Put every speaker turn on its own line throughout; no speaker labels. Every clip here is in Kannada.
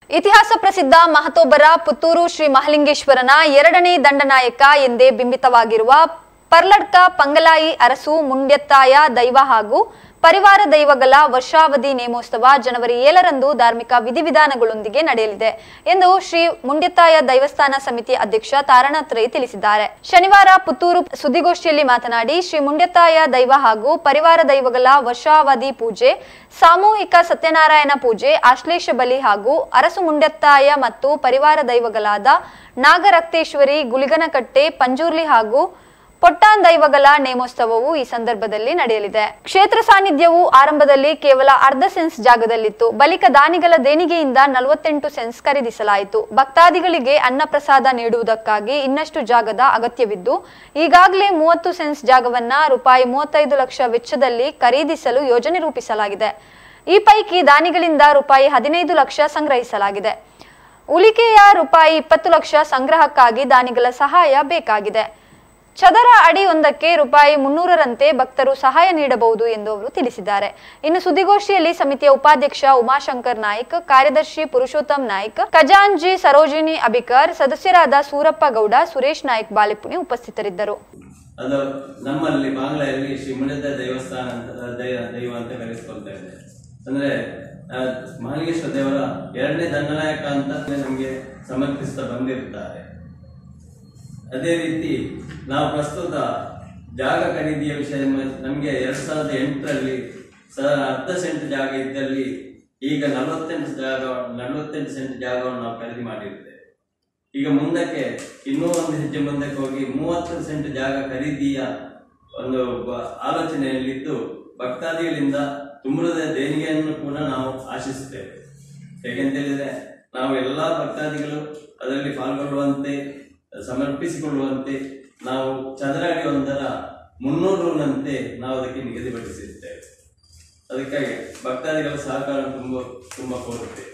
ಇತಿಹಾಸ ಪ್ರಸಿದ್ಧ ಮಹತೋಬರ ಪುತ್ತೂರು ಶ್ರೀ ಮಹಲಿಂಗೇಶ್ವರನ ಎರಡನೇ ದಂಡನಾಯಕ ಎಂದೇ ಬಿಂಬಿತವಾಗಿರುವ ಪರ್ಲಡ್ಕ ಪಂಗಲಾಯಿ ಅರಸು ಮುಂಡ್ಯತ್ತಾಯ ದೈವ ಹಾಗೂ ಪರಿವಾರ ದೈವಗಳ ವರ್ಷಾವಧಿ ನೇಮೋತ್ಸವ ಜನವರಿ ಏಳರಂದು ಧಾರ್ಮಿಕ ವಿಧಿವಿಧಾನಗಳೊಂದಿಗೆ ನಡೆಯಲಿದೆ ಎಂದು ಶ್ರೀ ಮುಂಡ್ಯತ್ತಾಯ ದೈವಸ್ಥಾನ ಸಮಿತಿ ಅಧ್ಯಕ್ಷ ತಾರಣಾಥ್ ರೈ ತಿಳಿಸಿದ್ದಾರೆ ಶನಿವಾರ ಪುತ್ತೂರು ಸುದ್ದಿಗೋಷ್ಠಿಯಲ್ಲಿ ಮಾತನಾಡಿ ಶ್ರೀ ಮುಂಡ್ಯತ್ತಾಯ ದೈವ ಹಾಗೂ ಪರಿವಾರ ದೈವಗಳ ವರ್ಷಾವಧಿ ಪೂಜೆ ಸಾಮೂಹಿಕ ಸತ್ಯನಾರಾಯಣ ಪೂಜೆ ಆಶ್ಲೇಷ ಬಲಿ ಹಾಗೂ ಅರಸು ಮುಂಡ್ಯತ್ತಾಯ ಮತ್ತು ಪರಿವಾರ ದೈವಗಳಾದ ನಾಗರಕ್ತೇಶ್ವರಿ ಗುಲಿಗನಕಟ್ಟೆ ಪಂಜುರ್ಲಿ ಹಾಗೂ ಪೊಟ್ಟಾನ್ ದೈವಗಳ ನೇಮೋತ್ಸವವು ಈ ಸಂದರ್ಭದಲ್ಲಿ ನಡೆಯಲಿದೆ ಕ್ಷೇತ್ರ ಸಾನ್ನಿಧ್ಯವು ಆರಂಭದಲ್ಲಿ ಕೇವಲ ಅರ್ಧ ಸೆನ್ಸ್ ಜಾಗದಲ್ಲಿತ್ತು ಬಳಿಕ ದಾನಿಗಳ ದೇಣಿಗೆಯಿಂದ ನಲವತ್ತೆಂಟು ಸೆನ್ಸ್ ಖರೀದಿಸಲಾಯಿತು ಭಕ್ತಾದಿಗಳಿಗೆ ಅನ್ನ ಪ್ರಸಾದ ನೀಡುವುದಕ್ಕಾಗಿ ಇನ್ನಷ್ಟು ಜಾಗದ ಅಗತ್ಯವಿದ್ದು ಈಗಾಗಲೇ ಮೂವತ್ತು ಸೆನ್ಸ್ ಜಾಗವನ್ನ ರೂಪಾಯಿ ಮೂವತ್ತೈದು ಲಕ್ಷ ವೆಚ್ಚದಲ್ಲಿ ಖರೀದಿಸಲು ಯೋಜನೆ ರೂಪಿಸಲಾಗಿದೆ ಈ ಪೈಕಿ ದಾನಿಗಳಿಂದ ರೂಪಾಯಿ ಹದಿನೈದು ಲಕ್ಷ ಸಂಗ್ರಹಿಸಲಾಗಿದೆ ಉಳಿಕೆಯ ರೂಪಾಯಿ ಇಪ್ಪತ್ತು ಲಕ್ಷ ಸಂಗ್ರಹಕ್ಕಾಗಿ ದಾನಿಗಳ ಸಹಾಯ ಬೇಕಾಗಿದೆ ಚದರ ಅಡಿ ಒಂದಕ್ಕೆ ರೂಪಾಯಿ ಮುನ್ನೂರರಂತೆ ಭಕ್ತರು ಸಹಾಯ ನೀಡಬಹುದು ಎಂದು ಅವರು ತಿಳಿಸಿದ್ದಾರೆ ಇನ್ನು ಸುದ್ದಿಗೋಷ್ಠಿಯಲ್ಲಿ ಸಮಿತಿಯ ಉಪಾಧ್ಯಕ್ಷ ಉಮಾಶಂಕರ್ ನಾಯ್ಕ್ ಕಾರ್ಯದರ್ಶಿ ಪುರುಷೋತ್ತಮ್ ನಾಯ್ಕ್ ಖಜಾಂಜಿ ಸರೋಜಿನಿ ಅಬಿಕರ್ ಸದಸ್ಯರಾದ ಸೂರಪ್ಪ ಗೌಡ ಸುರೇಶ್ ನಾಯ್ಕ್ ಬಾಲೆಪುಣಿ ಉಪಸ್ಥಿತರಿದ್ದರು
ಅದು ನಮ್ಮಲ್ಲಿ ಬಾಂಗ್ಲೆಯಲ್ಲಿ ಶ್ರೀ ಮುನಿದ ದೇವಸ್ಥಾನ ಅಂತ ದೈವ ದೈವ ಅಂತ ಕರೆಸ್ಕೊಳ್ತಾ ಇದೆ ಅಂದ್ರೆ ಆ, ಮಹಾಲಿಂಗೇಶ್ವರ ದೇವರ ಎರಡನೇ ದಂಡನಾಯಕ ಅಂತ ನಮಗೆ ಸಮರ್ಪಿಸ್ತಾ ಬಂದಿರುತ್ತಾರೆ ಅದೇ ರೀತಿ ನಾವು ಪ್ರಸ್ತುತ ಜಾಗ ಖರೀದಿಯ ವಿಷಯ ನಮಗೆ ಎರಡ್ ಸಾವಿರದ ಎಂಟರಲ್ಲಿ ಸ ಅರ್ಧ ಸೆಂಟ್ ಜಾಗ ಇದ್ದಲ್ಲಿ ಈಗ ನಲವತ್ತೆಂಟು ಜಾಗ ನಲವತ್ತೆಂಟು ಸೆಂಟ್ ಜಾಗವನ್ನು ನಾವು ಖರೀದಿ ಮಾಡಿರ್ತೇವೆ ಈಗ ಮುಂದಕ್ಕೆ ಇನ್ನೂ ಒಂದು ಹೆಜ್ಜೆ ಮುಂದಕ್ಕೆ ಹೋಗಿ ಮೂವತ್ತು ಸೆಂಟ್ ಜಾಗ ಖರೀದಿಯ ಒಂದು ಬ- ಆಲೋಚನೆಯಲ್ಲಿದ್ದು ಭಕ್ತಾದಿಗಳಿಂದ ತುಂಬುರದ ದೇಣಿಗೆಯನ್ನು ಕೂಡ ನಾವು ಆಶಿಸುತ್ತೇವೆ ಹೇಗೆಂತ ಹೇಳಿದ್ರೆ ನಾವು ಎಲ್ಲಾ ಭಕ್ತಾದಿಗಳು ಅದರಲ್ಲಿ ಪಾಲ್ಗೊಳ್ಳುವಂತೆ ಸಮರ್ಪಿಸಿಕೊಳ್ಳುವಂತೆ ನಾವು ಚದರಾಡಿ ಒಂದರ ಮುನ್ನೂರು ರುನಂತೆ ನಾವು ಅದಕ್ಕೆ ನಿಗದಿಪಡಿಸಿರ್ತೇವೆ ಅದಕ್ಕಾಗಿ ಭಕ್ತಾದಿಗಳ ಸಹಕಾರ ತುಂಬ ತುಂಬಾ ಕೋರುತ್ತೇವೆ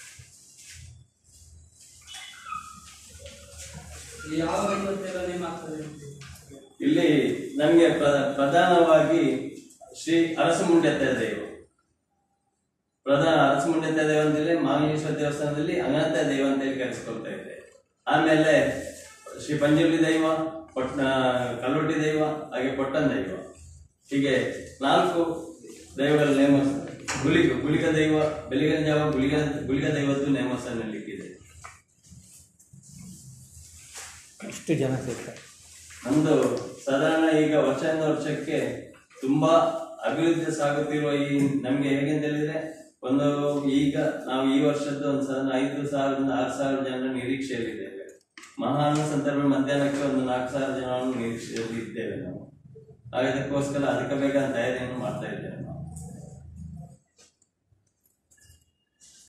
ಯಾವ ಐವತ್ತೆಲ್ಲ ನೇಮ ಆಗ್ತದೆ
ಇಲ್ಲಿ ನಮಗೆ ಪ್ರ- ಪ್ರಧಾನವಾಗಿ ಶ್ರೀ ಅರಸಮುಂಡ್ಯತ ದೈವ ಪ್ರಧಾನ ಅರಸಮುಂಡ್ಯತ ದೈವ ಅಂತೇಳಿ ಮಾಂಗೇಶ್ವರ ದೇವಸ್ಥಾನದಲ್ಲಿ ಅನಂತ ದೈವ ಅಂತ ಹೇಳಿ ಕರೆಸ್ಕೊಳ್ತಾ ಇದೆ ಆಮೇಲೆ ಶ್ರೀ ಪಂಜುರ್ಲಿ ದೈವ ಪೊಟ್ಟ ಕಲ್ಲೊಟ್ಟಿ ದೈವ ಹಾಗೆ ಪೊಟ್ಟನ್ ದೈವ ಹೀಗೆ ನಾಲ್ಕು ದೈವಗಳ ನೇಮ ಗುಳಿಗ ಗುಳಿಗ ದೈವ ಬೆಳಿಗಿನ ಜಾವ ಗುಳಿಗ ಗುಳಿಗ ದೈವದ್ದು ನೇಮಸ್ಥಾನದಲ್ಲಿಕ್ಕಿದೆ
ಎಷ್ಟು ಜನ ಸೇರ್ತಾರೆ
ನಮ್ದು ಸಾಧಾರಣ ಈಗ ವರ್ಷದಿಂದ ವರ್ಷಕ್ಕೆ ತುಂಬಾ ಅಭಿವೃದ್ಧಿ ಸಾಗುತ್ತಿರುವ ಈ ನಮ್ಗೆ ಹೇಗೆಂತ ಹೇಳಿದ್ರೆ ಒಂದು ಈಗ ನಾವು ಈ ವರ್ಷದ್ದು ಒಂದು ಸಾಧಾರಣ ಐದು ಸಾವಿರದಿಂದ ಆರು ಸಾವಿರ ಜನ ನಿರೀಕ್ಷೆಯಲ್ಲಿದ್ದೇವೆ ಮಹಾನ ಸಂದರ್ಭ ಮಧ್ಯಾಹ್ನಕ್ಕೆ ಒಂದು ನಾಲ್ಕು ಸಾವಿರ ಜನವನ್ನು ನಿರೀಕ್ಷೆಯಲ್ಲಿ ಇದ್ದೇವೆ ನಾವು ಹಾಗೆ ಅದಕ್ಕೋಸ್ಕರ ಅದಕ್ಕೆ ಬೇಕಾದ ತಯಾರಿಯನ್ನು ಮಾಡ್ತಾ ಇದ್ದೇವೆ ನಾವು